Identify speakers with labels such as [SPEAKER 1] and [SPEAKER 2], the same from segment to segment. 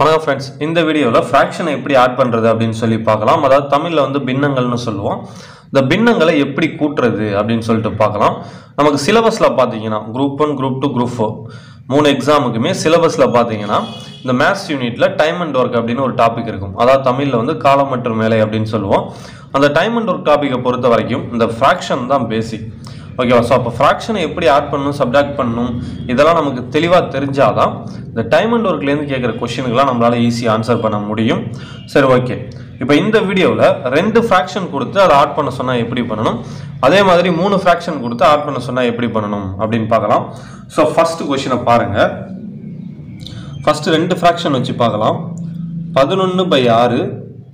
[SPEAKER 1] வணக்கம் ஃப்ரெண்ட்ஸ் இந்த வீடியோவில் ஃப்ராக்ஷனை எப்படி ஆட் பண்ணுறது அப்படின்னு சொல்லி பார்க்கலாம் அதாவது தமிழில் வந்து பின்னங்கள்னு சொல்லுவோம் இந்த பின்னங்களை எப்படி கூட்டுறது அப்படின்னு சொல்லிட்டு பார்க்கலாம் நமக்கு சிலபஸில் பார்த்தீங்கன்னா group one group two group four மூணு எக்ஸாமுக்குமே சிலபஸில் பார்த்தீங்கன்னா இந்த மேத்ஸ் யூனிட்டில் டைம் அண்ட் ஒர்க் அப்படின்னு ஒரு டாபிக் இருக்கும் அதாவது தமிழில் வந்து காலம் மற்றும் வேலை அப்படின்னு சொல்லுவோம் அந்த டைம் அண்ட் ஒர்க் டாப்பிக்கை பொறுத்த வரைக்கும் இந்த ஃப்ராக்ஷன் தான் பேசிக் ஓகேவா ஸோ அப்போ ஃப்ராக்ஷனை எப்படி ஆட் பண்ணணும் சப்டாக்ட் பண்ணணும் இதெல்லாம் நமக்கு தெளிவாக தெரிஞ்சாதான் இந்த டைம் அண்ட் ஒர்க்லேருந்து கேட்குற கொஷினுக்கெல்லாம் நம்மளால ஈஸியாக ஆன்சர் பண்ண முடியும் சரி ஓகே இப்போ இந்த வீடியோவில் ரெண்டு ஃப்ராக்ஷன் கொடுத்து அதை ஆட் பண்ண சொன்னால் எப்படி பண்ணணும் அதே மாதிரி மூணு ஃப்ராக்ஷன் கொடுத்து ஆட் பண்ண சொன்னால் எப்படி பண்ணணும் அப்படின்னு பார்க்கலாம் ஸோ ஃபஸ்ட்டு கொஷினை பாருங்கள் ஃபஸ்ட்டு ரெண்டு ஃப்ராக்ஷன் வச்சு பார்க்கலாம் பதினொன்று பை ஆறு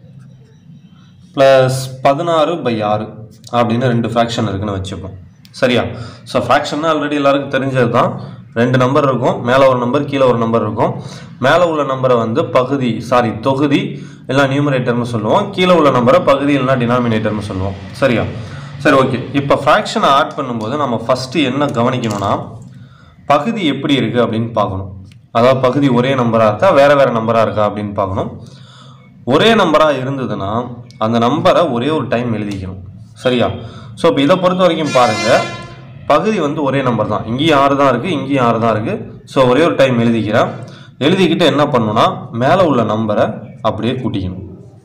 [SPEAKER 1] ப்ளஸ் பதினாறு பை ஆறு அப்படின்னு ரெண்டு ஃப்ராக்ஷன் இருக்குன்னு வச்சுப்போம் சரியா ஸோ ஃப்ராக்ஷன்னா ஆல்ரெடி எல்லாருக்கும் தெரிஞ்சது தான் ரெண்டு நம்பர் இருக்கும் மேலே ஒரு நம்பர் கீழே ஒரு நம்பர் இருக்கும் மேலே உள்ள நம்பரை வந்து பகுதி சாரி தொகுதி இல்லை நியூமரேட்டர்னு சொல்லுவோம் கீழே உள்ள நம்பரை பகுதி இல்லைனா டினாமினேட்டர்னு சொல்லுவோம் சரியா சரி ஓகே இப்போ ஃப்ராக்ஷனை ஆட் பண்ணும்போது நம்ம ஃபஸ்ட்டு என்ன கவனிக்கணும்னா பகுதி எப்படி இருக்குது அப்படின்னு பார்க்கணும் அதாவது பகுதி ஒரே நம்பராக இருக்கா வேறு வேறு நம்பராக இருக்கா அப்படின்னு பார்க்கணும் ஒரே நம்பராக இருந்ததுன்னா அந்த நம்பரை ஒரே ஒரு டைம் எழுதிக்கணும் சரியா ஸோ இப்போ இதை பொறுத்த வரைக்கும் பாருங்கள் பகுதி வந்து ஒரே நம்பர் தான் இங்கேயும் ஆறு தான் இருக்குது இங்கேயும் ஆறு தான் இருக்குது ஸோ ஒரே ஒரு டைம் எழுதிக்கிறேன் எழுதிக்கிட்டு என்ன பண்ணணும்னா மேலே உள்ள நம்பரை அப்படியே கூட்டிக்கணும்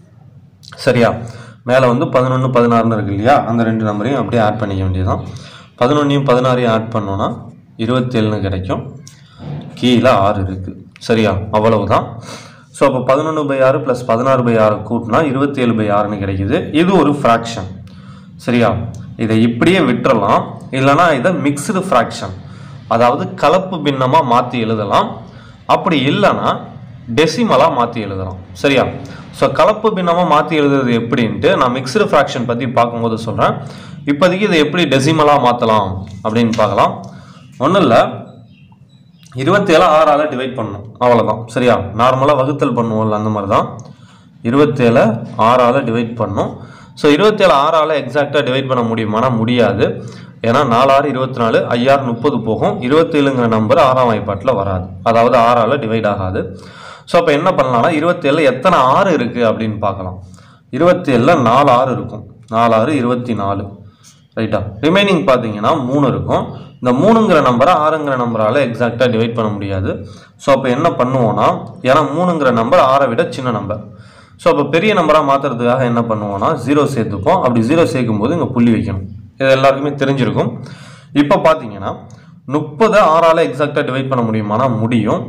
[SPEAKER 1] சரியா மேலே வந்து பதினொன்று பதினாறுன்னு இருக்கு இல்லையா அந்த ரெண்டு நம்பரையும் அப்படியே ஆட் பண்ணிக்க வேண்டியதுதான் பதினொன்றையும் பதினாறையும் ஆட் பண்ணோன்னா இருபத்தேழுன்னு கிடைக்கும் கீழே ஆறு இருக்குது சரியா அவ்வளவுதான் ஸோ அப்போ பதினொன்று பை ஆறு ப்ளஸ் பதினாறு பை ஆறு கூட்டினா இருபத்தேழு பை ஆறுன்னு கிடைக்குது இது ஒரு ஃப்ராக்ஷன் சரியா இதை இப்படியே விட்டுறலாம் இல்லைனா இதை மிக்ஸ்டு ஃப்ராக்ஷன் அதாவது கலப்பு பின்னமாக மாற்றி எழுதலாம் அப்படி இல்லைன்னா டெசிமலாக மாற்றி எழுதலாம் சரியா ஸோ கலப்பு பின்னமாக மாற்றி எழுதுறது எப்படின்ட்டு நான் மிக்ஸ்டு ஃப்ராக்ஷன் பற்றி பார்க்கும்போது சொல்கிறேன் இப்போதைக்கு இதை எப்படி டெசிமலாக மாற்றலாம் அப்படின்னு பார்க்கலாம் ஒன்றும் இல்லை இருபத்தேழு ஆறால் டிவைட் பண்ணணும் அவ்வளோதான் சரியா நார்மலாக வகுத்தல் பண்ணுவோம்ல அந்த மாதிரி தான் இருபத்தேழு ஆறால் டிவைட் பண்ணணும் ஸோ இருபத்தேழு ஆறால் எக்ஸாக்டாக டிவைட் பண்ண முடியுமானா முடியாது ஏன்னா நாலாறு இருபத்தி நாலு ஐயாறு முப்பது போகும் இருபத்தேழுங்கிற நம்பர் ஆறாம் வாய்ப்பாட்டில் வராது அதாவது ஆறால் டிவைட் ஆகாது ஸோ அப்போ என்ன பண்ணலாம்னா இருபத்தேழு எத்தனை ஆறு இருக்குது அப்படின்னு பார்க்கலாம் இருபத்தேழில் நாலு ஆறு இருக்கும் நாலு ஆறு இருபத்தி நாலு ரைட்டா ரிமைனிங் பார்த்தீங்கன்னா மூணு இருக்கும் இந்த மூணுங்கிற நம்பரை ஆறுங்கிற நம்பரால் எக்ஸாக்டாக டிவைட் பண்ண முடியாது ஸோ அப்போ என்ன பண்ணுவோன்னா ஏன்னா மூணுங்கிற நம்பர் ஆறை விட சின்ன நம்பர் ஸோ அப்போ பெரிய நம்பராக மாற்றுறதுக்காக என்ன பண்ணுவோன்னா ஜீரோ சேர்த்துப்போம் அப்படி ஜீரோ சேர்க்கும் போது இங்கே புள்ளி வைக்கணும் இது எல்லாருக்குமே தெரிஞ்சிருக்கும் இப்போ பார்த்தீங்கன்னா முப்பதை ஆறால் எக்ஸாக்டாக டிவைட் பண்ண முடியுமானா முடியும்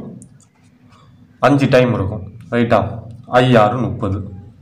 [SPEAKER 1] அஞ்சு டைம் இருக்கும் ரைட்டா ஐயாறு முப்பது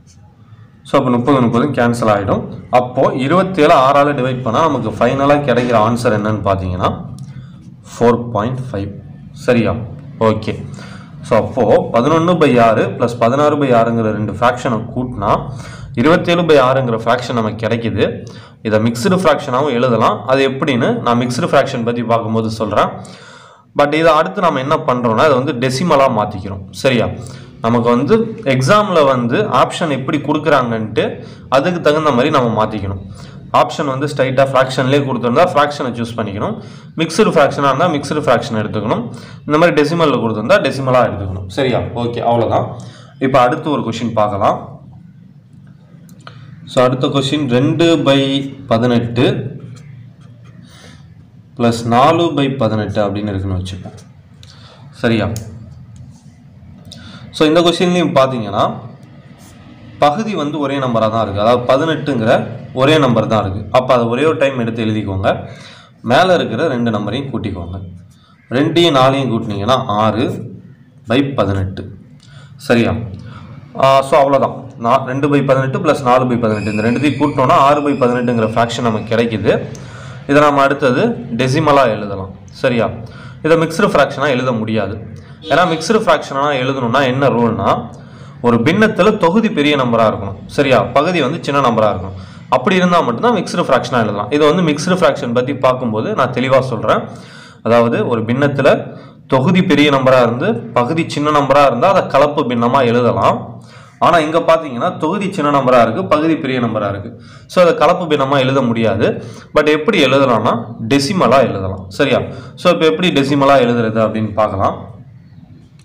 [SPEAKER 1] ஸோ அப்போ முப்பது முப்பதும் கேன்சல் ஆகிடும் அப்போது இருபத்தேழு ஆறால் டிவைட் பண்ணால் நமக்கு ஃபைனலாக கிடைக்கிற ஆன்சர் என்னன்னு பார்த்தீங்கன்னா ஃபோர் பாயிண்ட் ஃபைவ் சரியா ஓகே ஸோ அப்போது பதினொன்று பை ஆறு ப்ளஸ் பதினாறு பை ஆறுங்கிற ரெண்டு ஃப்ராக்ஷனை கூட்டினா இருபத்தேழு பை ஆறுங்கிற ஃப்ராக்ஷன் நமக்கு கிடைக்குது இதை மிக்சடு ஃப்ராக்ஷனாகவும் எழுதலாம் அது எப்படின்னு நான் மிக்சடு ஃப்ராக்ஷன் பற்றி பார்க்கும்போது சொல்கிறேன் பட் இதை அடுத்து நம்ம என்ன பண்ணுறோம்னா இதை வந்து டெசிமலாக மாற்றிக்கிறோம் சரியா நமக்கு வந்து எக்ஸாமில் வந்து ஆப்ஷன் எப்படி கொடுக்குறாங்கன்ட்டு அதுக்கு தகுந்த மாதிரி நம்ம மாற்றிக்கணும் ஆப்ஷன் வந்து ஸ்ட்ரைட்டாக ஃப்ராக்ஷன்லேயே கொடுத்துருந்தா ஃப்ராக்ஷனை சூஸ் பண்ணிக்கணும் மிக்சடு ஃப்ராக்ஷனாக இருந்தால் மிக்சடு ஃப்ராக்ஷன் எடுத்துக்கணும் இந்த மாதிரி டெசிமலில் கொடுத்துருந்தா டெசிமலாக எடுத்துக்கணும் சரியா ஓகே அவ்வளோதான் இப்போ அடுத்து ஒரு கொஷின் பார்க்கலாம் ஸோ அடுத்த கொஷின் ரெண்டு பை பதினெட்டு ப்ளஸ் நாலு பை பதினெட்டு அப்படின்னு இருக்குன்னு வச்சுப்போம் சரியா ஸோ இந்த கொஷின்லையும் பார்த்தீங்கன்னா பகுதி வந்து ஒரே நம்பராக தான் இருக்குது அதாவது பதினெட்டுங்கிற ஒரே நம்பர் தான் இருக்குது அப்போ அதை ஒரே ஒரு டைம் எடுத்து எழுதிக்கோங்க மேலே இருக்கிற ரெண்டு நம்பரையும் கூட்டிக்கோங்க ரெண்டையும் நாலையும் கூட்டினீங்கன்னா ஆறு பை பதினெட்டு சரியா ஸோ அவ்வளோதான் நான் ரெண்டு பை பதினெட்டு ப்ளஸ் நாலு பை பதினெட்டு இந்த ரெண்டுத்தையும் கூட்டினோன்னா ஆறு பை பதினெட்டுங்கிற ஃப்ராக்ஷன் நமக்கு கிடைக்குது இதை நம்ம அடுத்தது டெசிமலாக எழுதலாம் சரியா இதை மிக்சடு ஃப்ராக்ஷனாக எழுத முடியாது ஏன்னா மிக்சடு ஃப்ராக்ஷனாக எழுதணும்னா என்ன ரூல்னா ஒரு பின்னத்தில் தொகுதி பெரிய நம்பராக இருக்கணும் சரியா பகுதி வந்து சின்ன நம்பராக இருக்கணும் அப்படி இருந்தால் மட்டும்தான் மிக்சடு ஃப்ராக்ஷனாக எழுதலாம் இதை வந்து மிக்சடு ஃப்ராக்ஷன் பற்றி பார்க்கும்போது நான் தெளிவாக சொல்கிறேன் அதாவது ஒரு பின்னத்தில் தொகுதி பெரிய நம்பராக இருந்து பகுதி சின்ன நம்பராக இருந்தால் அதை கலப்பு பின்னமாக எழுதலாம் ஆனால் இங்கே பார்த்தீங்கன்னா தொகுதி சின்ன நம்பராக இருக்குது பகுதி பெரிய நம்பராக இருக்குது ஸோ அதை கலப்பு பின்னமாக எழுத முடியாது பட் எப்படி எழுதலாம்னா டெசிமலாக எழுதலாம் சரியா ஸோ இப்போ எப்படி டெசிமலாக எழுதுறது அப்படின்னு பார்க்கலாம்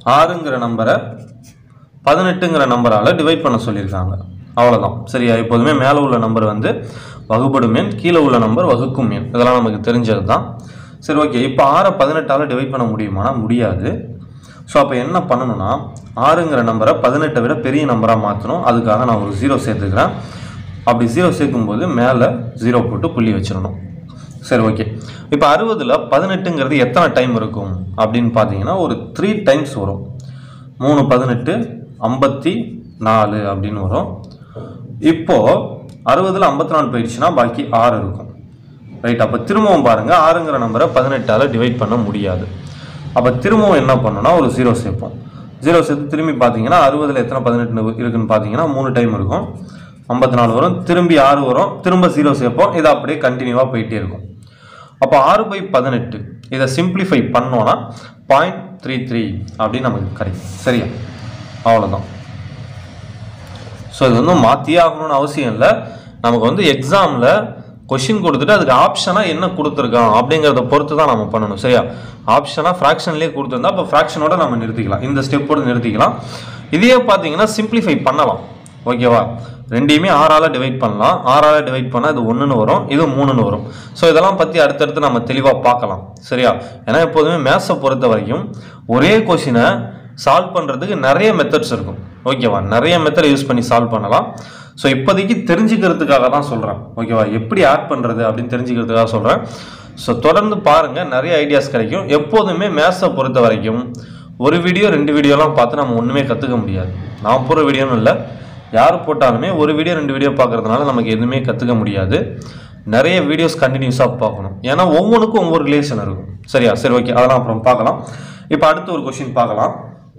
[SPEAKER 1] ஆறுங்கிற நம்பரை பதினெட்டுங்கிற நம்பரால் டிவைட் பண்ண சொல்லியிருக்காங்க அவ்வளோதான் சரியா எப்போதுமே மேலே உள்ள நம்பர் வந்து வகுப்படும் எண் கீழே உள்ள நம்பர் வகுக்கும் எண் இதெல்லாம் நமக்கு தெரிஞ்சது தான் சரி ஓகே இப்போ ஆறை பதினெட்டால் டிவைட் பண்ண முடியுமானா முடியாது ஸோ அப்போ என்ன பண்ணணும்னா ஆறுங்கிற நம்பரை பதினெட்டை விட பெரிய நம்பராக மாற்றணும் அதுக்காக நான் ஒரு ஜீரோ சேர்த்துக்கிறேன் அப்படி ஜீரோ சேர்க்கும்போது மேலே ஜீரோ போட்டு புள்ளி வச்சிடணும் சரி ஓகே இப்போ அறுபதில் பதினெட்டுங்கிறது எத்தனை டைம் இருக்கும் அப்படின்னு பார்த்தீங்கன்னா ஒரு த்ரீ டைம்ஸ் வரும் மூணு பதினெட்டு ஐம்பத்தி நாலு அப்படின்னு வரும் இப்போது அறுபதில் ஐம்பத்தி நாலு போயிடுச்சுன்னா பாக்கி ஆறு இருக்கும் ரைட் அப்போ திரும்பவும் பாருங்கள் ஆறுங்கிற நம்பரை பதினெட்டால் டிவைட் பண்ண முடியாது அப்போ திரும்பவும் என்ன பண்ணணும்னா ஒரு ஜீரோ சேர்ப்போம் ஜீரோ சேர்த்து திரும்பி பார்த்தீங்கன்னா அறுபதில் எத்தனை பதினெட்டு இருக்குன்னு பார்த்தீங்கன்னா மூணு டைம் இருக்கும் ஐம்பத்தி நாலு வரும் திரும்பி ஆறு வரும் திரும்ப ஜீரோ சேர்ப்போம் இது அப்படியே கண்டினியூவாக போயிட்டே இருக்கும் அப்போ ஆறு பை பதினெட்டு இதை சிம்பிளிஃபை பண்ணோன்னா பாயிண்ட் த்ரீ த்ரீ அப்படின்னு நமக்கு கிடைக்கும் சரியா அவ்வளோதான் ஸோ இது வந்து மாற்றியே ஆகணும்னு அவசியம் இல்லை நமக்கு வந்து எக்ஸாமில் கொஷின் கொடுத்துட்டு அதுக்கு ஆப்ஷனாக என்ன கொடுத்துருக்கான் அப்படிங்கிறத பொறுத்து தான் நம்ம பண்ணணும் சரியா ஆப்ஷனாக ஃப்ராக்ஷன்லேயே கொடுத்துருந்தா அப்போ ஃப்ராக்ஷனோட நம்ம நிறுத்திக்கலாம் இந்த ஸ்டெப்போட நிறுத்திக்கலாம் இதையே பார்த்தீங்கன்னா சிம்பிளிஃபை பண்ணலாம் ஓகேவா ரெண்டையுமே ஆறால் டிவைட் பண்ணலாம் ஆறால் டிவைட் பண்ணால் இது ஒன்றுன்னு வரும் இது மூணுன்னு வரும் ஸோ இதெல்லாம் பற்றி அடுத்தடுத்து நம்ம தெளிவாக பார்க்கலாம் சரியா ஏன்னா எப்போதுமே மேத்ஸை பொறுத்த வரைக்கும் ஒரே கொஷினை சால்வ் பண்ணுறதுக்கு நிறைய மெத்தட்ஸ் இருக்கும் ஓகேவா நிறைய மெத்தட் யூஸ் பண்ணி சால்வ் பண்ணலாம் ஸோ இப்போதைக்கு தெரிஞ்சுக்கிறதுக்காக தான் சொல்கிறேன் ஓகேவா எப்படி ஆட் பண்ணுறது அப்படின்னு தெரிஞ்சுக்கிறதுக்காக சொல்கிறேன் ஸோ தொடர்ந்து பாருங்கள் நிறைய ஐடியாஸ் கிடைக்கும் எப்போதுமே மேத்ஸை பொறுத்த வரைக்கும் ஒரு வீடியோ ரெண்டு வீடியோலாம் பார்த்து நம்ம ஒன்றுமே கற்றுக்க முடியாது நான் போகிற வீடியோன்னு இல்லை யார் போட்டாலுமே ஒரு வீடியோ ரெண்டு வீடியோ பார்க்கறதுனால நமக்கு எதுவுமே கற்றுக்க முடியாது நிறைய வீடியோஸ் கண்டினியூஸாக பார்க்கணும் ஏன்னா ஒவ்வொன்றுக்கும் ஒவ்வொரு ரிலேஷன் இருக்கும் சரியா சரி ஓகே அதெல்லாம் அப்புறம் பார்க்கலாம் இப்போ அடுத்து ஒரு கொஷின் பார்க்கலாம்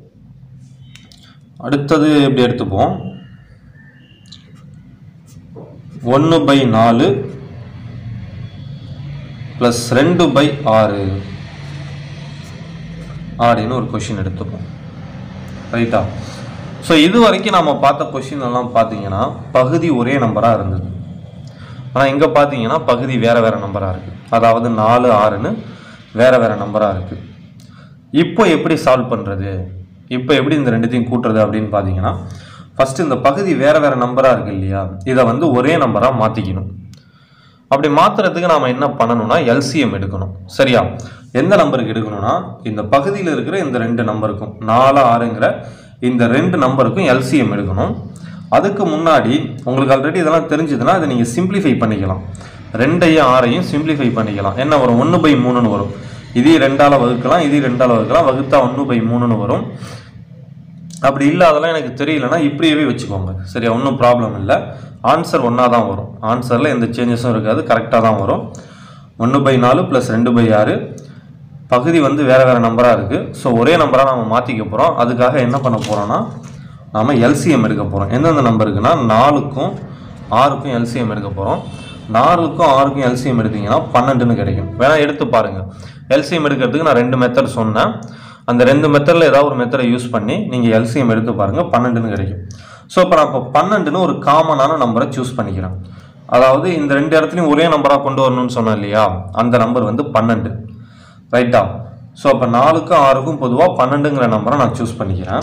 [SPEAKER 1] அடுத்தது எப்படி எடுத்துப்போம் ஒன்று பை நாலு ப்ளஸ் ரெண்டு பை ஆறு அப்படின்னு ஒரு கொஷின் எடுத்துப்போம் ரைட்டா ஸோ இது வரைக்கும் நம்ம பார்த்த கொஷின் எல்லாம் பார்த்தீங்கன்னா பகுதி ஒரே நம்பராக இருந்தது ஆனால் இங்கே பார்த்தீங்கன்னா பகுதி வேறு வேறு நம்பராக இருக்குது அதாவது நாலு ஆறுன்னு வேறு வேறு நம்பராக இருக்குது இப்போ எப்படி சால்வ் பண்ணுறது இப்போ எப்படி இந்த ரெண்டுத்தையும் கூட்டுறது அப்படின்னு பார்த்தீங்கன்னா ஃபஸ்ட்டு இந்த பகுதி வேறு வேறு நம்பராக இருக்கு இல்லையா இதை வந்து ஒரே நம்பராக மாற்றிக்கணும் அப்படி மாற்றுறதுக்கு நாம் என்ன பண்ணணும்னா எல்சிஎம் எடுக்கணும் சரியா எந்த நம்பருக்கு எடுக்கணும்னா இந்த பகுதியில் இருக்கிற இந்த ரெண்டு நம்பருக்கும் நாலு ஆறுங்கிற இந்த ரெண்டு நம்பருக்கும் எல்சிஎம் எடுக்கணும் அதுக்கு முன்னாடி உங்களுக்கு ஆல்ரெடி இதெல்லாம் தெரிஞ்சதுன்னா அதை நீங்கள் சிம்பிளிஃபை பண்ணிக்கலாம் ரெண்டையும் ஆறையும் சிம்பிளிஃபை பண்ணிக்கலாம் என்ன வரும் ஒன்று பை மூணுன்னு வரும் இதையும் ரெண்டால் வகுக்கலாம் இதையும் ரெண்டால் வகுக்கலாம் வகுத்தா ஒன்று பை மூணுன்னு வரும் அப்படி இல்லை அதெல்லாம் எனக்கு தெரியலனா இப்படியே வச்சுக்கோங்க சரியா ஒன்றும் ப்ராப்ளம் இல்லை ஆன்சர் ஒன்றா தான் வரும் ஆன்சரில் எந்த சேஞ்சஸும் இருக்காது கரெக்டாக தான் வரும் ஒன்று பை நாலு ப்ளஸ் ரெண்டு பை ஆறு பகுதி வந்து வேறு வேறு நம்பராக இருக்குது ஸோ ஒரே நம்பராக நம்ம மாற்றிக்க போகிறோம் அதுக்காக என்ன பண்ண போகிறோன்னா நாம எல்சிஎம் எடுக்க போகிறோம் எந்தெந்த நம்பருக்குன்னா நாலுக்கும் ஆறுக்கும் எல்சிஎம் எடுக்க போகிறோம் நாலுக்கும் ஆறுக்கும் எல்சிஎம் எடுத்தீங்கன்னா பன்னெண்டுன்னு கிடைக்கும் வேணா எடுத்து பாருங்கள் எல்சிஎம் எடுக்கிறதுக்கு நான் ரெண்டு மெத்தட் சொன்னேன் அந்த ரெண்டு மெத்தடில் ஏதாவது ஒரு மெத்தடை யூஸ் பண்ணி நீங்கள் எல்சிஎம் எடுத்து பாருங்கள் பன்னெண்டுன்னு கிடைக்கும் ஸோ இப்போ நான் இப்போ பன்னெண்டுன்னு ஒரு காமனான நம்பரை சூஸ் பண்ணிக்கிறேன் அதாவது இந்த ரெண்டு இடத்துலையும் ஒரே நம்பராக கொண்டு வரணும்னு சொன்னேன் இல்லையா அந்த நம்பர் வந்து பன்னெண்டு ரைட்டா ஸோ அப்போ நாலுக்கும் ஆறுக்கும் பொதுவாக பன்னெண்டுங்கிற நம்பரை நான் சூஸ் பண்ணிக்கிறேன்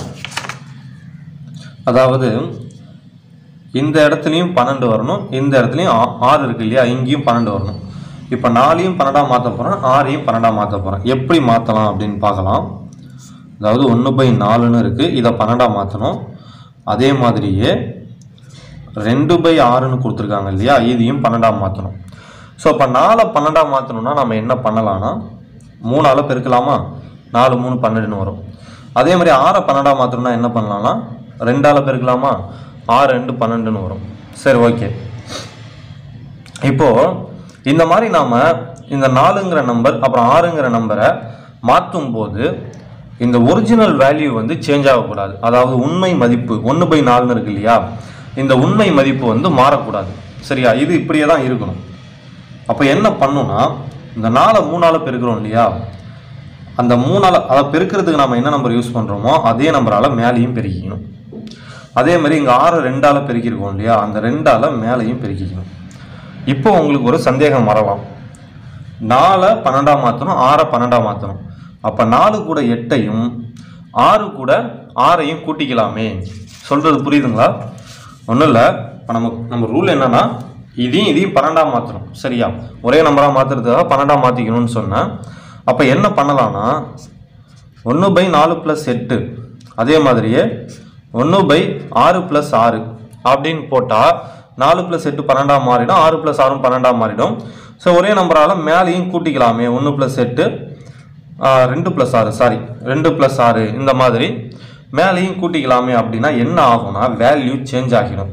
[SPEAKER 1] அதாவது இந்த இடத்துலையும் பன்னெண்டு வரணும் இந்த இடத்துலையும் ஆ- ஆறு இருக்கு இல்லையா இங்கேயும் பன்னெண்டு வரணும் இப்போ நாலையும் பன்னெண்டாக மாற்ற போகிறேன் ஆறையும் பன்னெண்டாக மாற்ற போகிறேன் எப்படி மாற்றலாம் அப்படின்னு பார்க்கலாம் அதாவது ஒன்று பை நாலுன்னு இருக்குது இதை பன்னெண்டாக மாற்றணும் அதே மாதிரியே ரெண்டு பை ஆறுன்னு கொடுத்துருக்காங்க இல்லையா இதையும் பன்னெண்டாக மாற்றணும் ஸோ இப்போ நாலை பன்னெண்டாக மாற்றணும்னா நம்ம என்ன பண்ணலாம்னா மூணால் பெருக்கலாமா நாலு மூணு பன்னெண்டுன்னு வரும் அதே மாதிரி ஆறை பன்னெண்டாக மாற்றணும்னா என்ன பண்ணலாம்னா ரெண்டால் பெருக்கலாமா ஆறு ரெண்டு பன்னெண்டுன்னு வரும் சரி ஓகே இப்போது இந்த மாதிரி நாம் இந்த நாலுங்கிற நம்பர் அப்புறம் ஆறுங்கிற நம்பரை மாற்றும் போது இந்த ஒரிஜினல் வேல்யூ வந்து சேஞ்ச் ஆகக்கூடாது அதாவது உண்மை மதிப்பு ஒன்று பை நாலுன்னு இருக்கு இல்லையா இந்த உண்மை மதிப்பு வந்து மாறக்கூடாது சரியா இது இப்படியே தான் இருக்கணும் அப்போ என்ன பண்ணுன்னா இந்த நாலை மூணால் பெருக்கிறோம் இல்லையா அந்த மூணால் அதை பெருக்கிறதுக்கு நம்ம என்ன நம்பர் யூஸ் பண்ணுறோமோ அதே நம்பரால் மேலேயும் பெருக்கிக்கணும் அதே மாதிரி இங்கே ஆறு ரெண்டால் பெருக்கியிருக்கோம் இல்லையா அந்த ரெண்டால் மேலேயும் பெருக்கிக்கணும் இப்போ உங்களுக்கு ஒரு சந்தேகம் வரலாம் நாலை பன்னெண்டாக மாற்றணும் ஆறை பன்னெண்டாக மாற்றணும் அப்போ நாலு கூட எட்டையும் ஆறு கூட ஆறையும் கூட்டிக்கலாமே சொல்கிறது புரியுதுங்களா ஒன்றும் இல்லை இப்போ நம்ம நம்ம ரூல் என்னன்னா இதையும் இதையும் பன்னெண்டாக மாற்றணும் சரியா ஒரே நம்பராக மாற்றுறதுக்காக பன்னெண்டாக மாற்றிக்கணும்னு சொன்னேன் அப்போ என்ன பண்ணலாம்னா ஒன்று பை நாலு ப்ளஸ் எட்டு அதே மாதிரியே ஒன்று பை ஆறு ப்ளஸ் ஆறு அப்படின்னு போட்டால் நாலு ப்ளஸ் எட்டு பன்னெண்டாக மாறிடும் ஆறு ப்ளஸ் ஆறும் பன்னெண்டாக மாறிடும் ஸோ ஒரே நம்பரால் மேலேயும் கூட்டிக்கலாமே ஒன்று ப்ளஸ் எட்டு ஆ, ரெண்டு ப்ளஸ் ஆறு சாரி ரெண்டு ப்ளஸ் ஆறு இந்த மாதிரி மேலேயும் கூட்டிக்கலாமே அப்படின்னா என்ன ஆகும்னா வேல்யூ சேஞ்ச் ஆகிடும்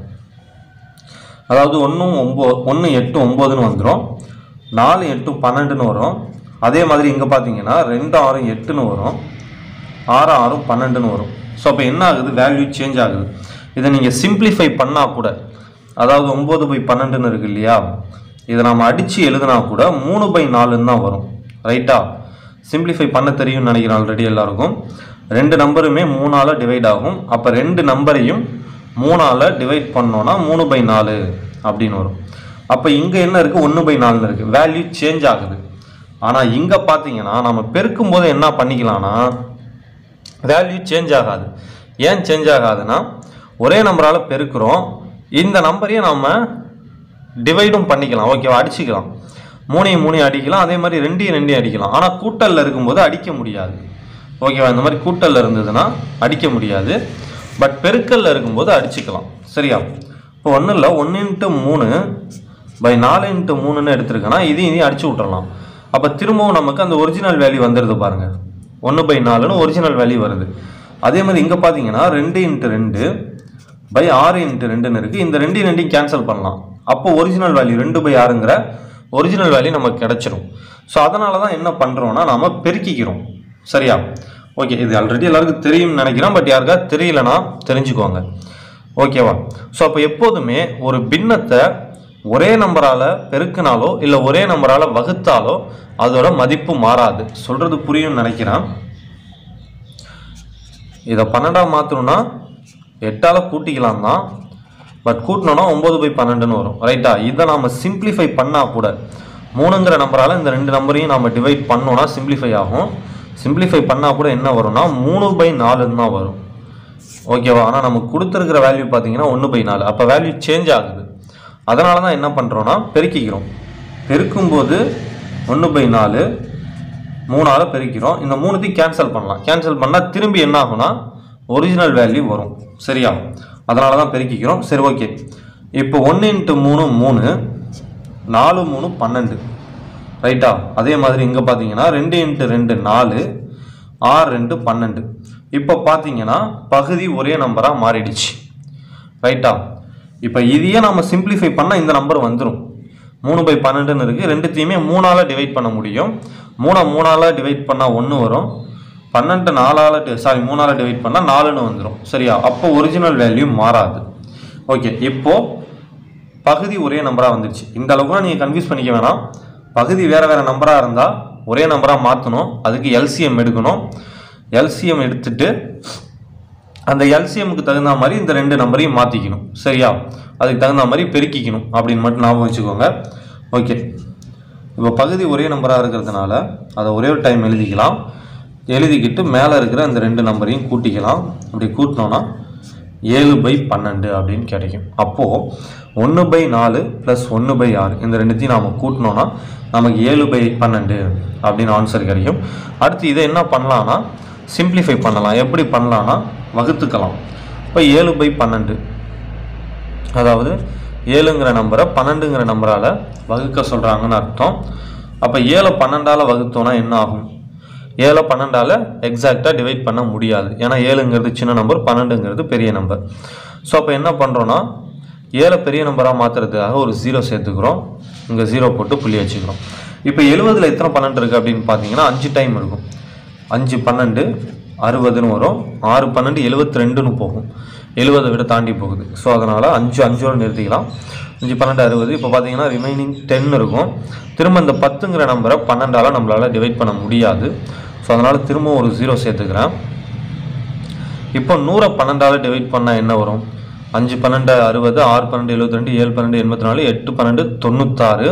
[SPEAKER 1] அதாவது ஒன்றும் ஒம்போ ஒன்று எட்டு ஒம்போதுன்னு வந்துடும் நாலு எட்டு பன்னெண்டுன்னு வரும் அதே மாதிரி இங்கே பார்த்தீங்கன்னா ரெண்டு ஆறும் எட்டுன்னு வரும் ஆறு ஆறும் பன்னெண்டுன்னு வரும் ஸோ அப்போ என்ன ஆகுது வேல்யூ சேஞ்ச் ஆகுது இதை நீங்கள் சிம்பிளிஃபை பண்ணால் கூட அதாவது ஒம்பது பை பன்னெண்டுன்னு இருக்கு இல்லையா இதை நம்ம அடித்து எழுதுனா கூட மூணு பை நாலுன்னு தான் வரும் ரைட்டா சிம்பிளிஃபை பண்ண தெரியும்னு நினைக்கிறேன் ஆல்ரெடி எல்லாருக்கும் ரெண்டு நம்பருமே மூணால் டிவைட் ஆகும் அப்போ ரெண்டு நம்பரையும் மூணால் டிவைட் பண்ணோன்னா மூணு பை நாலு அப்படின்னு வரும் அப்போ இங்கே என்ன இருக்குது ஒன்று பை நாலுன்னு இருக்குது வேல்யூ சேஞ்ச் ஆகுது ஆனால் இங்கே பார்த்தீங்கன்னா நம்ம பெருக்கும் போது என்ன பண்ணிக்கலாம்னா வேல்யூ சேஞ்ச் ஆகாது ஏன் சேஞ்ச் ஆகாதுன்னா ஒரே நம்பரால் பெருக்கிறோம் இந்த நம்பரையும் நம்ம டிவைடும் பண்ணிக்கலாம் ஓகேவா அடிச்சுக்கலாம் மூணையும் மூணையும் அடிக்கலாம் அதே மாதிரி ரெண்டையும் ரெண்டையும் அடிக்கலாம் ஆனால் கூட்டலில் இருக்கும்போது அடிக்க முடியாது ஓகேவா இந்த மாதிரி கூட்டலில் இருந்ததுன்னா அடிக்க முடியாது பட் பெருக்கல்ல இருக்கும்போது அடிச்சுக்கலாம் சரியா இப்போ ஒன்றும் இல்லை ஒன்று இன்ட்டு மூணு பை நாலு இன்ட்டு மூணுன்னு எடுத்திருக்கேன்னா இதையும் இதையும் அடிச்சு விட்டுறலாம் அப்போ திரும்பவும் நமக்கு அந்த ஒரிஜினல் வேல்யூ வந்துடுது பாருங்க ஒன்று பை நாலுன்னு ஒரிஜினல் வேல்யூ வருது அதே மாதிரி இங்கே பார்த்தீங்கன்னா ரெண்டு இன்ட்டு ரெண்டு பை ஆறு இன்ட்டு ரெண்டுன்னு இருக்குது இந்த ரெண்டையும் ரெண்டையும் கேன்சல் பண்ணலாம் அப்போ ஒரிஜினல் வேல்யூ ரெண்டு பை ஆறுங்கிற ஒரிஜினல் வேல்யூ நமக்கு கிடைச்சிரும் ஸோ அதனால தான் என்ன பண்ணுறோம்னா நாம பெருக்கிக்கிறோம் சரியா ஓகே இது ஆல்ரெடி எல்லாருக்கும் தெரியும்னு நினைக்கிறேன் பட் யாருக்காவது தெரியலனா தெரிஞ்சுக்கோங்க ஓகேவா ஸோ அப்போ எப்போதுமே ஒரு பின்னத்தை ஒரே நம்பரால் பெருக்கினாலோ இல்லை ஒரே நம்பரால் வகுத்தாலோ அதோட மதிப்பு மாறாது சொல்கிறது புரியும்னு நினைக்கிறேன் இதை பன்னெண்டாம் மாற்றணும்னா எட்டால் கூட்டிக்கலாம் தான் பட் கூட்டினோன்னா ஒம்பது பை பன்னெண்டுன்னு வரும் ரைட்டா இதை நாம் சிம்பிளிஃபை பண்ணால் கூட மூணுங்கிற நம்பரால் இந்த ரெண்டு நம்பரையும் நாம் டிவைட் பண்ணோன்னா சிம்பிளிஃபை ஆகும் சிம்பிளிஃபை பண்ணால் கூட என்ன வரும்னா மூணு பை நாலுன்னு தான் வரும் ஓகேவா ஆனால் நமக்கு கொடுத்துருக்கிற வேல்யூ பார்த்தீங்கன்னா ஒன்று பை நாலு அப்போ வேல்யூ சேஞ்ச் ஆகுது அதனால தான் என்ன பண்ணுறோன்னா பெருக்கிக்கிறோம் பெருக்கும்போது ஒன்று பை நாலு மூணால் பெருக்கிறோம் இந்த மூணுத்தையும் கேன்சல் பண்ணலாம் கேன்சல் பண்ணால் திரும்பி என்ன ஆகும்னா ஒரிஜினல் வேல்யூ வரும் சரியா அதனால தான் பெருக்கிக்கிறோம் சரி ஓகே இப்போ ஒன்று இன்ட்டு மூணு மூணு நாலு மூணு பன்னெண்டு ரைட்டா அதே மாதிரி இங்கே பார்த்தீங்கன்னா ரெண்டு இன்ட்டு ரெண்டு நாலு ஆறு ரெண்டு பன்னெண்டு இப்போ பார்த்தீங்கன்னா பகுதி ஒரே நம்பராக மாறிடுச்சு ரைட்டா இப்போ இதையே நம்ம சிம்பிளிஃபை பண்ணால் இந்த நம்பர் வந்துடும் மூணு பை பன்னெண்டுன்னு இருக்குது ரெண்டுத்தையுமே மூணால் டிவைட் பண்ண முடியும் மூணை மூணால் டிவைட் பண்ணால் ஒன்று வரும் பன்னெண்டு நாலால் சாரி மூணால் டிவைட் பண்ணால் நாலுன்னு வந்துடும் சரியா அப்போ ஒரிஜினல் வேல்யூ மாறாது ஓகே இப்போது பகுதி ஒரே நம்பராக வந்துருச்சு இந்த அளவுக்கு நீங்கள் கன்ஃபியூஸ் பண்ணிக்க வேணாம் பகுதி வேறு வேறு நம்பராக இருந்தால் ஒரே நம்பராக மாற்றணும் அதுக்கு எல்சிஎம் எடுக்கணும் எல்சிஎம் எடுத்துட்டு அந்த எல்சிஎம்க்கு தகுந்த மாதிரி இந்த ரெண்டு நம்பரையும் மாற்றிக்கணும் சரியா அதுக்கு தகுந்த மாதிரி பெருக்கிக்கணும் அப்படின்னு மட்டும் ஞாபகம் வச்சுக்கோங்க ஓகே இப்போ பகுதி ஒரே நம்பராக இருக்கிறதுனால அதை ஒரே ஒரு டைம் எழுதிக்கலாம் எழுதிக்கிட்டு மேலே இருக்கிற அந்த ரெண்டு நம்பரையும் கூட்டிக்கலாம் அப்படி கூட்டினோன்னா ஏழு பை பன்னெண்டு அப்படின்னு கிடைக்கும் அப்போது ஒன்று பை நாலு ப்ளஸ் ஒன்று பை ஆறு இந்த ரெண்டுத்தையும் நாம் கூட்டினோன்னா நமக்கு ஏழு பை பன்னெண்டு அப்படின்னு ஆன்சர் கிடைக்கும் அடுத்து இதை என்ன பண்ணலான்னா சிம்பிளிஃபை பண்ணலாம் எப்படி பண்ணலான்னா வகுத்துக்கலாம் இப்போ ஏழு பை பன்னெண்டு அதாவது ஏழுங்கிற நம்பரை பன்னெண்டுங்கிற நம்பரால் வகுக்க சொல்கிறாங்கன்னு அர்த்தம் அப்போ ஏழை பன்னெண்டால் வகுத்தோன்னா என்ன ஆகும் ஏழை பன்னெண்டால் எக்ஸாக்டாக டிவைட் பண்ண முடியாது ஏன்னா ஏழுங்கிறது சின்ன நம்பர் பன்னெண்டுங்கிறது பெரிய நம்பர் ஸோ அப்போ என்ன பண்ணுறோன்னா ஏழை பெரிய நம்பராக மாற்றுறதுக்காக ஒரு ஜீரோ சேர்த்துக்கிறோம் இங்கே ஜீரோ போட்டு புள்ளி வச்சுக்கிறோம் இப்போ எழுபதில் எத்தனை பன்னெண்டு இருக்குது அப்படின்னு பார்த்தீங்கன்னா அஞ்சு டைம் இருக்கும் அஞ்சு பன்னெண்டு அறுபதுன்னு வரும் ஆறு பன்னெண்டு எழுபத்தி ரெண்டுன்னு போகும் எழுபதை விட தாண்டி போகுது ஸோ அதனால் அஞ்சு அஞ்சோடு நிறுத்திக்கலாம் அஞ்சு பன்னெண்டு அறுபது இப்போ பார்த்தீங்கன்னா ரிமைனிங் டென் இருக்கும் திரும்ப இந்த பத்துங்கிற நம்பரை பன்னெண்டால் நம்மளால் டிவைட் பண்ண முடியாது ஸோ அதனால் திரும்ப ஒரு ஜீரோ சேர்த்துக்கிறேன் இப்போ நூறை பன்னெண்டால் டிவைட் பண்ணால் என்ன வரும் அஞ்சு பன்னெண்டு அறுபது ஆறு பன்னெண்டு எழுபத்தி ரெண்டு ஏழு பன்னெண்டு எண்பத்தி நாலு எட்டு பன்னெண்டு தொண்ணூத்தாறு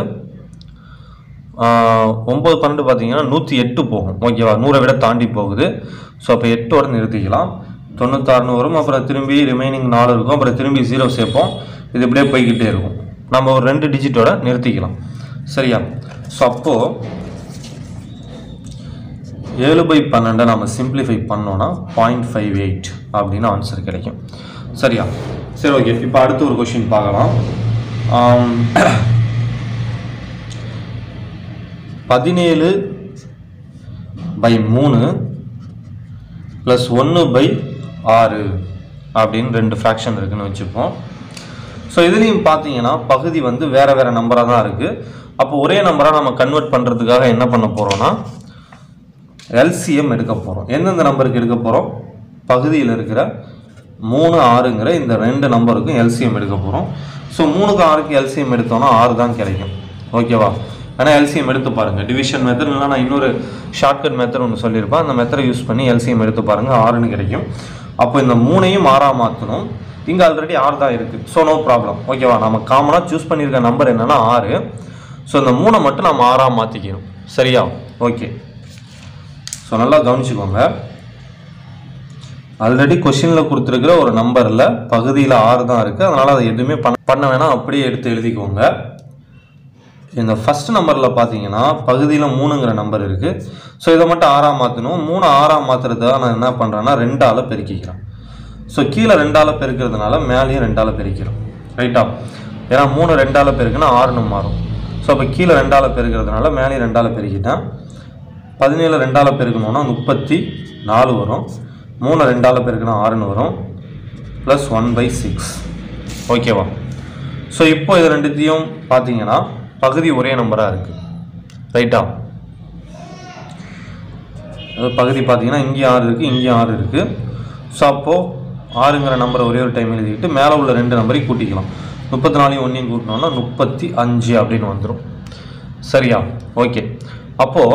[SPEAKER 1] ஆஹ் ஒம்பது பன்னெண்டு பார்த்தீங்கன்னா நூற்றி எட்டு போகும் ஓகேவா நூறை விட தாண்டி போகுது ஸோ அப்போ எட்டோட நிறுத்திக்கலாம் தொண்ணூத்தாறுனு வரும் அப்புறம் திரும்பி ரிமைனிங் நாலு இருக்கும் அப்புறம் திரும்பி ஜீரோ சேர்ப்போம் இது இப்படியே போய்கிட்டே இருக்கும் நம்ம ஒரு ரெண்டு டிஜிட்டோட நிறுத்திக்கலாம் சரியா ஸோ அப்போது ஏழு பை பன்னெண்டை நம்ம சிம்பிளிஃபை பண்ணோன்னா பாயிண்ட் ஃபைவ் எயிட் அப்படின்னு ஆன்சர் கிடைக்கும் சரியா சரி ஓகே இப்போ அடுத்து ஒரு கொஷின் பார்க்கலாம் ஆம், பதினேழு பை மூணு ப்ளஸ் ஒன்று பை ஆறு அப்படின்னு ரெண்டு ஃப்ராக்ஷன் இருக்குன்னு வச்சுப்போம் ஸோ இதுலேயும் பார்த்தீங்கன்னா பகுதி வந்து வேறு வேறு நம்பராக தான் இருக்குது அப்போ ஒரே நம்பராக நம்ம கன்வெர்ட் பண்ணுறதுக்காக என்ன பண்ண போகிறோன்னா எல்சிஎம் எடுக்க போகிறோம் எந்தெந்த நம்பருக்கு எடுக்க போகிறோம் பகுதியில் இருக்கிற மூணு ஆறுங்கிற இந்த ரெண்டு நம்பருக்கும் எல்சிஎம் எடுக்க போகிறோம் ஸோ மூணுக்கு ஆறுக்கு எல்சிஎம் எடுத்தோம்னா ஆறு தான் கிடைக்கும் ஓகேவா ஆனால் எல்சிஎம் எடுத்து பாருங்கள் டிவிஷன் மெத்தட் இல்லைனா நான் இன்னொரு ஷார்ட்கட் மெத்தட் ஒன்று சொல்லியிருப்பேன் அந்த மெத்தடை யூஸ் பண்ணி எல்சிஎம் எடுத்து பாருங்கள் ஆறுன்னு கிடைக்கும் அப்போ இந்த மூணையும் ஆறாக மாற்றணும் இங்கே ஆல்ரெடி ஆறு தான் இருக்குது ஸோ நோ ப்ராப்ளம் ஓகேவா நம்ம காமனாக சூஸ் பண்ணியிருக்க நம்பர் என்னென்னா ஆறு ஸோ இந்த மூணை மட்டும் நம்ம ஆறாக மாற்றிக்கணும் சரியா ஓகே ஸோ நல்லா கவனிச்சுக்கோங்க ஆல்ரெடி கொஷினில் கொடுத்துருக்கிற ஒரு நம்பரில் பகுதியில் ஆறு தான் இருக்குது அதனால் அதை எதுவுமே பண்ண பண்ண வேணாம் அப்படியே எடுத்து எழுதிக்கோங்க இந்த ஃபர்ஸ்ட் நம்பரில் பார்த்தீங்கன்னா பகுதியில் மூணுங்கிற நம்பர் இருக்குது ஸோ இதை மட்டும் ஆறாக மாற்றணும் மூணு ஆறாக மாற்றுறதுக்காக நான் என்ன பண்ணுறேன்னா ரெண்டால் பெருக்கிக்கிறேன் ஸோ கீழே ரெண்டால் பெருக்கிறதுனால மேலேயும் ரெண்டால் பெருக்கிறோம் ரைட்டா ஏன்னா மூணு ரெண்டால் பெருக்குன்னா ஆறுன்னு மாறும் ஸோ அப்போ கீழே ரெண்டால் பெருக்கிறதுனால மேலேயும் ரெண்டால் பெருக்கிட்டேன் பதினேழு ரெண்டால் பெருக்கணும்னா முப்பத்தி நாலு வரும் மூணு ரெண்டால் பெருக்கினா ஆறுன்னு வரும் ப்ளஸ் ஒன் பை சிக்ஸ் ஓகேவா ஸோ இப்போ இது ரெண்டுத்தையும் பார்த்தீங்கன்னா பகுதி ஒரே நம்பராக இருக்குது ரைட்டா அதாவது பகுதி பார்த்தீங்கன்னா இங்கேயும் ஆறு இருக்குது இங்கேயும் ஆறு இருக்குது ஸோ அப்போது ஆறுங்கிற நம்பரை ஒரே ஒரு டைம் எழுதிக்கிட்டு மேலே உள்ள ரெண்டு நம்பரையும் கூட்டிக்கலாம் முப்பத்தி நாலையும் ஒன்றையும் கூட்டினோம்னா முப்பத்தி அஞ்சு அப்படின்னு வந்துடும் சரியா ஓகே அப்போது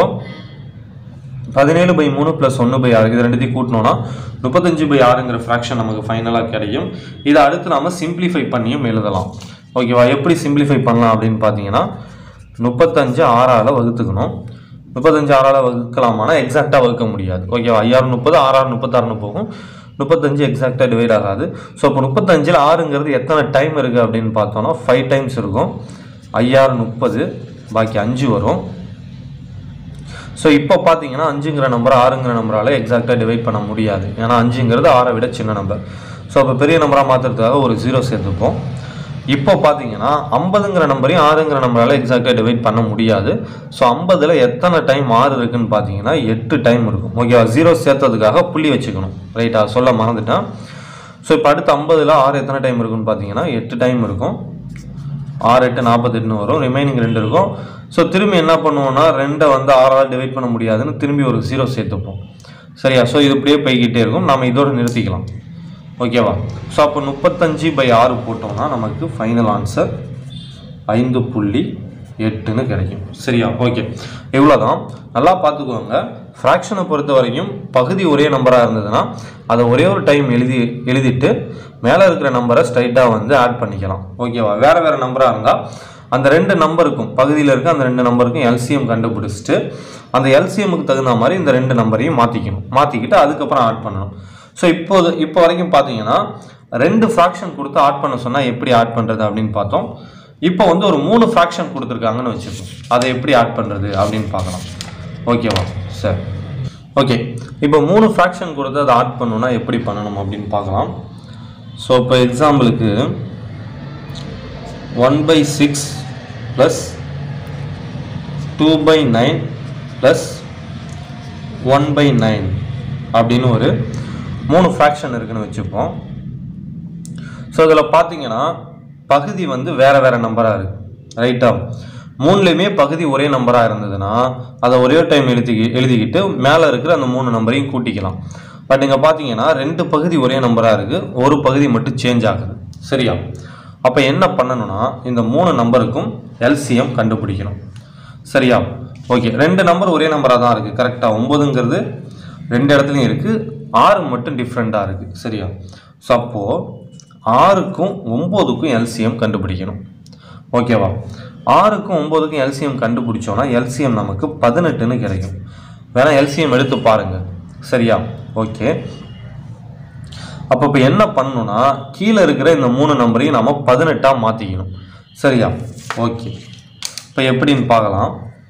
[SPEAKER 1] பதினேழு பை மூணு ப்ளஸ் ஒன்று பை ஆறு இது ரெண்டுத்தையும் கூட்டினோன்னா முப்பத்தஞ்சு பை ஆறுங்கிற ஃப்ராக்ஷன் நமக்கு ஃபைனலாக கிடைக்கும் இதை அடுத்து நாம சிம்பிளிஃபை பண்ணியும் எழுதலாம் ஓகேவா எப்படி சிம்பிளிஃபை பண்ணலாம் அப்படின்னு பார்த்தீங்கன்னா முப்பத்தஞ்சு ஆறால் வகுத்துக்கணும் முப்பத்தஞ்சு ஆறால் வகுக்கலாமானா எக்ஸாக்டாக வகுக்க முடியாது ஓகேவா ஐயாறு முப்பது ஆறாறு முப்பத்தாறுன்னு போகும் முப்பத்தஞ்சு எக்ஸாக்டாக டிவைட் ஆகாது ஸோ இப்போ முப்பத்தஞ்சில் ஆறுங்கிறது எத்தனை டைம் இருக்குது அப்படின்னு பார்த்தோன்னா ஃபைவ் டைம்ஸ் இருக்கும் ஐயாறு முப்பது பாக்கி அஞ்சு வரும் ஸோ இப்போ பார்த்தீங்கன்னா அஞ்சுங்கிற நம்பர் ஆறுங்கிற நம்பரால் எக்ஸாக்டாக டிவைட் பண்ண முடியாது ஏன்னா அஞ்சுங்கிறது ஆறை விட சின்ன நம்பர் ஸோ அப்போ பெரிய நம்பராக மாற்றுறதுக்காக ஒரு ஜீரோ சேர்த்துப்போம் இப்போ பார்த்தீங்கன்னா ஐம்பதுங்கிற நம்பரையும் ஆறுங்கிற நம்பரால் எக்ஸாக்டாக டிவைட் பண்ண முடியாது ஸோ ஐம்பதில் எத்தனை டைம் ஆறு இருக்குன்னு பார்த்தீங்கன்னா எட்டு டைம் இருக்கும் ஓகேவா ஜீரோ சேர்த்ததுக்காக புள்ளி வச்சுக்கணும் ரைட்டா சொல்ல மறந்துட்டேன் ஸோ இப்போ அடுத்து ஐம்பதில் ஆறு எத்தனை டைம் இருக்குன்னு பார்த்தீங்கன்னா எட்டு டைம் இருக்கும் ஆறு எட்டு நாற்பத்தெட்டுன்னு வரும் ரிமைனிங் ரெண்டு இருக்கும் ஸோ திரும்பி என்ன பண்ணுவோம்னா ரெண்டை வந்து ஆறால் டிவைட் பண்ண முடியாதுன்னு திரும்பி ஒரு ஜீரோ சேர்த்துப்போம் சரியா ஸோ இது இப்படியே போய்கிட்டே இருக்கும் நம்ம இதோட நிறுத்திக்கலாம் ஓகேவா ஸோ அப்போ முப்பத்தஞ்சு பை ஆறு போட்டோம்னா நமக்கு ஃபைனல் ஆன்சர் ஐந்து புள்ளி எட்டுன்னு கிடைக்கும் சரியா ஓகே இவ்வளோதான் நல்லா பார்த்துக்கோங்க ஃப்ராக்ஷனை பொறுத்த வரைக்கும் பகுதி ஒரே நம்பராக இருந்ததுன்னா அதை ஒரே ஒரு டைம் எழுதி எழுதிட்டு மேலே இருக்கிற நம்பரை ஸ்ட்ரைட்டாக வந்து ஆட் பண்ணிக்கலாம் ஓகேவா வேறு வேறு நம்பராக இருந்தால் அந்த ரெண்டு நம்பருக்கும் பகுதியில் இருக்க அந்த ரெண்டு நம்பருக்கும் எல்சிஎம் கண்டுபிடிச்சிட்டு அந்த எல்சிஎம்முக்கு தகுந்த மாதிரி இந்த ரெண்டு நம்பரையும் மாற்றிக்கணும் மாற்றிக்கிட்டு அதுக்கப்புறம் ஆட் பண்ணணும் ஸோ இப்போது இப்போ வரைக்கும் பார்த்தீங்கன்னா ரெண்டு ஃப்ராக்ஷன் கொடுத்து ஆட் பண்ண சொன்னால் எப்படி ஆட் பண்ணுறது அப்படின்னு பார்த்தோம் இப்போ வந்து ஒரு மூணு ஃப்ராக்ஷன் கொடுத்துருக்காங்கன்னு வச்சுருக்கோம் அதை எப்படி ஆட் பண்ணுறது அப்படின்னு பார்க்கலாம் ஓகேவா சார் ஓகே இப்போ மூணு ஃப்ராக்ஷன் கொடுத்து அதை ஆட் பண்ணணும்னா எப்படி பண்ணணும் அப்படின்னு பார்க்கலாம் ஸோ இப்போ எக்ஸாம்பிளுக்கு one by six plus two by nine plus one by nine அப்படின்னு ஒரு மூணு ஃப்ராக்ஷன் இருக்குன்னு வச்சுப்போம் ஸோ இதில் பார்த்தீங்கன்னா பகுதி வந்து வேறு வேறு நம்பராக இருக்குது ரைட்டா மூணுலேயுமே பகுதி ஒரே நம்பராக இருந்ததுன்னா அதை ஒரே டைம் எழுதி எழுதிக்கிட்டு மேலே இருக்கிற அந்த மூணு நம்பரையும் கூட்டிக்கலாம் பட் இங்கே பார்த்தீங்கன்னா ரெண்டு பகுதி ஒரே நம்பராக இருக்குது ஒரு பகுதி மட்டும் சேஞ்ச் ஆகுது சரியா அப்போ என்ன பண்ணணும்னா இந்த மூணு நம்பருக்கும் எல்சிஎம் கண்டுபிடிக்கணும் சரியா ஓகே ரெண்டு நம்பர் ஒரே நம்பராக தான் இருக்குது கரெக்டாக ஒம்பதுங்கிறது ரெண்டு இடத்துலையும் இருக்குது ஆறு மட்டும் டிஃப்ரெண்ட்டாக இருக்குது சரியா ஸோ அப்போது ஆறுக்கும் ஒம்போதுக்கும் எல்சிஎம் கண்டுபிடிக்கணும் ஓகேவா ஆறுக்கும் ஒம்போதுக்கும் எல்சிஎம் கண்டுபிடிச்சோன்னா எல்சிஎம் நமக்கு பதினெட்டுன்னு கிடைக்கும் வேணா எல்சிஎம் எடுத்து பாருங்க சரியா ஓகே அப்போ இப்போ என்ன பண்ணணும்னா கீழே இருக்கிற இந்த மூணு நம்பரையும் நம்ம பதினெட்டாக மாற்றிக்கணும் சரியா ஓகே இப்போ எப்படின்னு பார்க்கலாம்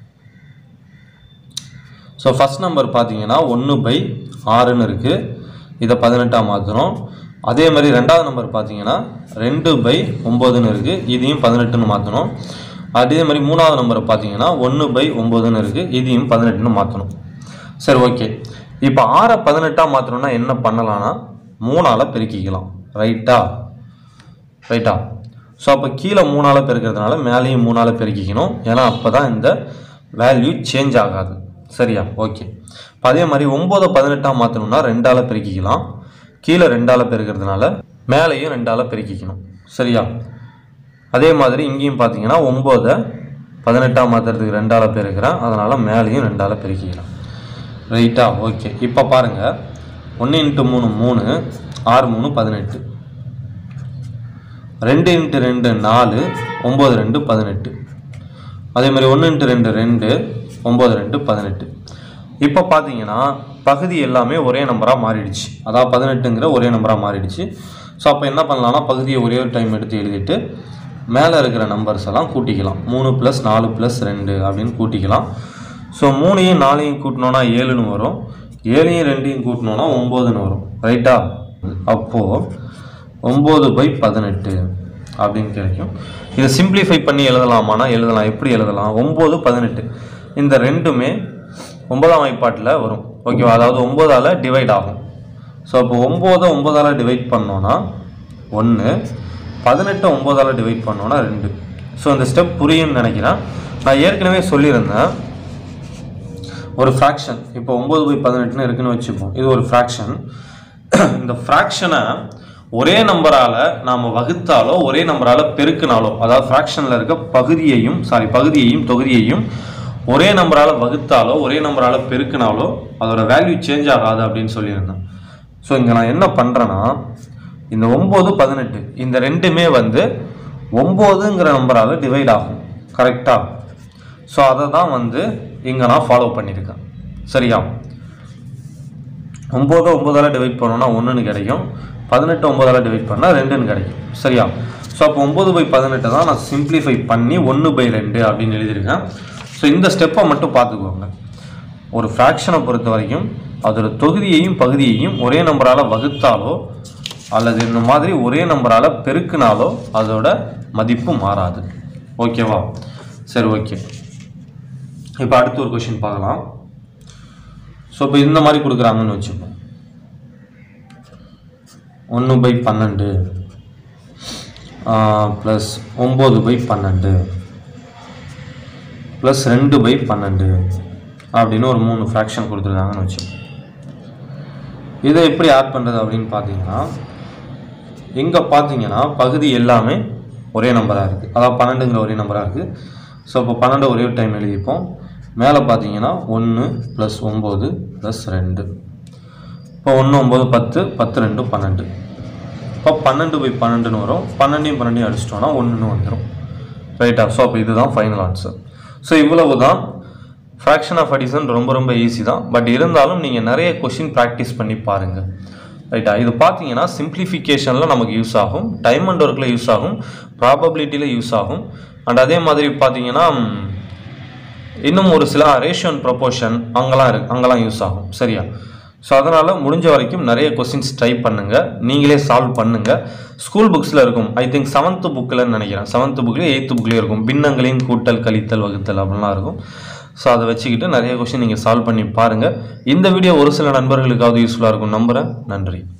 [SPEAKER 1] ஸோ ஃபஸ்ட் நம்பர் பார்த்தீங்கன்னா ஒன்று பை ஆறுன்னு இருக்குது இதை பதினெட்டாக மாற்றணும் அதே மாதிரி ரெண்டாவது நம்பர் பார்த்தீங்கன்னா ரெண்டு பை ஒம்போதுன்னு இருக்குது இதையும் பதினெட்டுன்னு மாற்றணும் அதே மாதிரி மூணாவது நம்பரை பார்த்தீங்கன்னா ஒன்று பை ஒம்போதுன்னு இருக்குது இதையும் பதினெட்டுன்னு மாற்றணும் சரி ஓகே இப்போ ஆறை பதினெட்டாக மாற்றணும்னா என்ன பண்ணலாம்னா மூணால் பெருக்கிக்கலாம் ரைட்டா ரைட்டா ஸோ அப்போ கீழே மூணால் பெருக்கிறதுனால மேலேயும் மூணால் பெருக்கிக்கணும் ஏன்னா அப்போ தான் இந்த வேல்யூ சேஞ்ச் ஆகாது சரியா ஓகே இப்போ அதே மாதிரி ஒம்போதை பதினெட்டாக மாற்றணும்னா ரெண்டால் பெருக்கிக்கலாம் கீழே ரெண்டால் பெருக்கிறதுனால மேலேயும் ரெண்டால் பெருக்கிக்கணும் சரியா அதே மாதிரி இங்கேயும் பார்த்தீங்கன்னா ஒம்போதை பதினெட்டாக மாற்றுறதுக்கு ரெண்டால் பெருக்கிறேன் அதனால் மேலேயும் ரெண்டால் பெருக்கிக்கலாம் ரைட்டா ஓகே இப்போ பாருங்கள் ஒன்று இன்ட்டு மூணு மூணு ஆறு மூணு பதினெட்டு ரெண்டு இன்ட்டு ரெண்டு நாலு ஒம்பது ரெண்டு பதினெட்டு அதே மாதிரி ஒன்று இன்ட்டு ரெண்டு ரெண்டு ஒம்பது ரெண்டு பதினெட்டு இப்போ பார்த்தீங்கன்னா பகுதி எல்லாமே ஒரே நம்பராக மாறிடுச்சு அதாவது பதினெட்டுங்கிற ஒரே நம்பராக மாறிடுச்சு ஸோ அப்போ என்ன பண்ணலாம்னா பகுதியை ஒரே ஒரு டைம் எடுத்து எழுதிட்டு மேலே இருக்கிற நம்பர்ஸ் எல்லாம் கூட்டிக்கலாம் மூணு ப்ளஸ் நாலு ப்ளஸ் ரெண்டு அப்படின்னு கூட்டிக்கலாம் ஸோ மூணையும் நாலையும் கூட்டினோன்னா ஏழுன்னு வரும் ஏழையும் ரெண்டையும் கூட்டினோன்னா ஒம்போதுன்னு வரும் ரைட்டா அப்போது ஒம்பது பை பதினெட்டு அப்படின்னு கிடைக்கும் இதை சிம்பிளிஃபை பண்ணி எழுதலாமானா எழுதலாம் எப்படி எழுதலாம் ஒம்பது பதினெட்டு இந்த ரெண்டுமே ஒன்பதாம் வாய்ப்பாட்டில் வரும் ஓகேவா அதாவது ஒம்போதால் டிவைட் ஆகும் ஸோ அப்போ ஒம்போதை ஒம்போதால் டிவைட் பண்ணோன்னா ஒன்று பதினெட்டு ஒம்போதால் டிவைட் பண்ணோன்னா ரெண்டு ஸோ இந்த ஸ்டெப் புரியும்னு நினைக்கிறேன் நான் ஏற்கனவே சொல்லியிருந்தேன் ஒரு ஃப்ராக்ஷன் இப்போ ஒம்பது பை பதினெட்டுன்னு இருக்குன்னு வச்சுப்போம் இது ஒரு ஃப்ராக்ஷன் இந்த ஃப்ராக்ஷனை ஒரே நம்பரால் நாம் வகுத்தாலோ ஒரே நம்பரால் பெருக்கினாலோ அதாவது ஃப்ராக்ஷனில் இருக்க பகுதியையும் சாரி பகுதியையும் தொகுதியையும் ஒரே நம்பரால் வகுத்தாலோ ஒரே நம்பரால் பெருக்கினாலோ அதோட வேல்யூ சேஞ்ச் ஆகாது அப்படின்னு சொல்லியிருந்தேன் ஸோ இங்கே நான் என்ன பண்ணுறேன்னா இந்த ஒம்பது பதினெட்டு இந்த ரெண்டுமே வந்து ஒம்போதுங்கிற நம்பரால் டிவைட் ஆகும் கரெக்டாக ஸோ அதை தான் வந்து இங்கே நான் ஃபாலோ பண்ணியிருக்கேன் சரியா ஒம்போதை ஒம்போதால் டிவைட் பண்ணோன்னா ஒன்றுன்னு கிடைக்கும் பதினெட்டு ஒம்போதால் டிவைட் பண்ணால் ரெண்டுன்னு கிடைக்கும் சரியா ஸோ அப்போ ஒம்பது பை பதினெட்டு தான் நான் சிம்பிளிஃபை பண்ணி ஒன்று பை ரெண்டு அப்படின்னு எழுதியிருக்கேன் ஸோ இந்த ஸ்டெப்பை மட்டும் பார்த்துக்கோங்க ஒரு ஃப்ராக்ஷனை பொறுத்த வரைக்கும் அதோட தொகுதியையும் பகுதியையும் ஒரே நம்பரால் வகுத்தாலோ அல்லது இந்த மாதிரி ஒரே நம்பரால் பெருக்கினாலோ அதோட மதிப்பு மாறாது ஓகேவா சரி ஓகே இப்போ அடுத்து ஒரு கொஷின் பார்க்கலாம் ஸோ இப்போ இந்த மாதிரி கொடுக்குறாங்கன்னு வச்சுப்போம் ஒன்று பை பன்னெண்டு ப்ளஸ் ஒம்பது பை பன்னெண்டு ப்ளஸ் ரெண்டு பை பன்னெண்டு அப்படின்னு ஒரு மூணு ஃப்ராக்ஷன் கொடுத்துருக்காங்கன்னு வச்சுப்போம் இதை எப்படி ஆட் பண்ணுறது அப்படின்னு பார்த்தீங்கன்னா இங்கே பார்த்தீங்கன்னா பகுதி எல்லாமே ஒரே நம்பராக இருக்குது அதாவது பன்னெண்டுங்கிற ஒரே நம்பராக இருக்குது ஸோ இப்போ பன்னெண்டு ஒரே டைம் எழுதிப்போம் மேலே பார்த்தீங்கன்னா ஒன்று ப்ளஸ் ஒம்பது ப்ளஸ் ரெண்டு இப்போ ஒன்று ஒம்பது பத்து பத்து ரெண்டு பன்னெண்டு இப்போ பன்னெண்டு பை பன்னெண்டுன்னு வரும் பன்னெண்டையும் பன்னெண்டையும் அடிச்சிட்டோன்னா ஒன்றுன்னு வந்துடும் ரைட்டா ஸோ அப்போ இதுதான் ஃபைனல் ஆன்சர் ஸோ இவ்வளவு தான் ஃப்ராக்ஷன் ஆஃப் அடிஷன் ரொம்ப ரொம்ப ஈஸி தான் பட் இருந்தாலும் நீங்கள் நிறைய கொஷின் ப்ராக்டிஸ் பண்ணி பாருங்கள் ரைட்டா இது பார்த்தீங்கன்னா சிம்பிளிஃபிகேஷனில் நமக்கு யூஸ் ஆகும் டைம் அண்ட் ஒர்க்கில் யூஸ் ஆகும் ப்ராபபிலிட்டியில் யூஸ் ஆகும் அண்ட் அதே மாதிரி பார்த்தீங்கன்னா ம், இன்னும் ஒரு சில ரேஷியோ அண்ட் ப்ரொபோர்ஷன் அங்கெல்லாம் இருக்கு அங்கெல்லாம் யூஸ் ஆகும் சரியா ஸோ அதனால் முடிஞ்ச வரைக்கும் நிறைய கொஸ்டின்ஸ் ட்ரை பண்ணுங்கள் நீங்களே சால்வ் பண்ணுங்கள் ஸ்கூல் புக்ஸில் இருக்கும் ஐ திங்க் செவன்த்து புக்கில் நினைக்கிறேன் செவன்த்து புக்லேயும் எயித்து புக்லேயும் இருக்கும் பின்னங்களின் கூட்டல் கழித்தல் வகுத்தல் அப்படிலாம் இருக்கும் ஸோ அதை வச்சுக்கிட்டு நிறைய கொஸ்டின் நீங்கள் சால்வ் பண்ணி பாருங்கள் இந்த வீடியோ ஒரு சில நண்பர்களுக்காவது யூஸ்ஃபுல்லாக இருக்கும் நம்புகிறேன் நன்றி